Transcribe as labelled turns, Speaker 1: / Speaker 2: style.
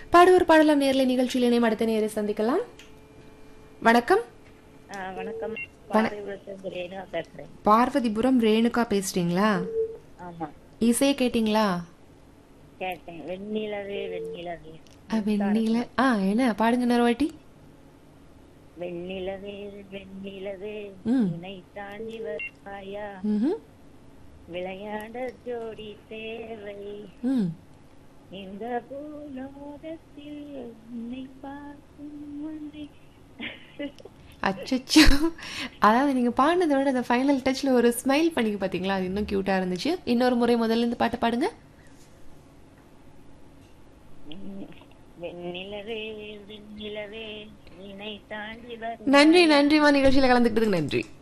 Speaker 1: பாடுவோர் பாடலாம் நேர்ல நிகழ்ச்சியில் இணையம் அடுத்த நேரை சந்திக்கலாம் வணக்கம்
Speaker 2: ஆ, வணக்கம் பாரதிபுரத்து ரேணுகா பேசுறேன்
Speaker 1: பார்வதிபுரம் ரேணுகா பேசுறீங்களா
Speaker 2: ஆமா
Speaker 1: இசையை கேட்டீங்களா
Speaker 2: கேட்டேன் வெண்ணிலவே வெண்ணிலவே
Speaker 1: அஹ், வெண்ணில ஆ என்ன பாடுங்க இன்னொரு வாட்டி
Speaker 2: வெண்ணிலவே வெண்ணிலவே
Speaker 1: ம்.
Speaker 2: உன்னை தாண்டி வருவாயா
Speaker 1: ம்ஹும்.
Speaker 2: விளையாட ஜோடி தேவை
Speaker 1: ம்
Speaker 2: இந்த பூலோகத்தில் உன்னை பார்க்கும் முன்னே
Speaker 1: அச்சச்சோ அதாவது நீங்க பாடினதை விட அந்த ஃபைனல் டச்ல ஒரு ஸ்மைல் பண்ணி பாத்தீங்களா அது இன்னும் கியூட்டா இருந்துச்சு இன்னொரு முறை முதல்ல இருந்து பாட்டு பாடுங்க
Speaker 2: வெண்ணிலவே வெண்ணிலவே உன்னை தாண்டி வரு
Speaker 1: நன்றி நன்றிமா நிகழ்ச்சியில கலந்துக்கிட்டதுக்கு நன்றி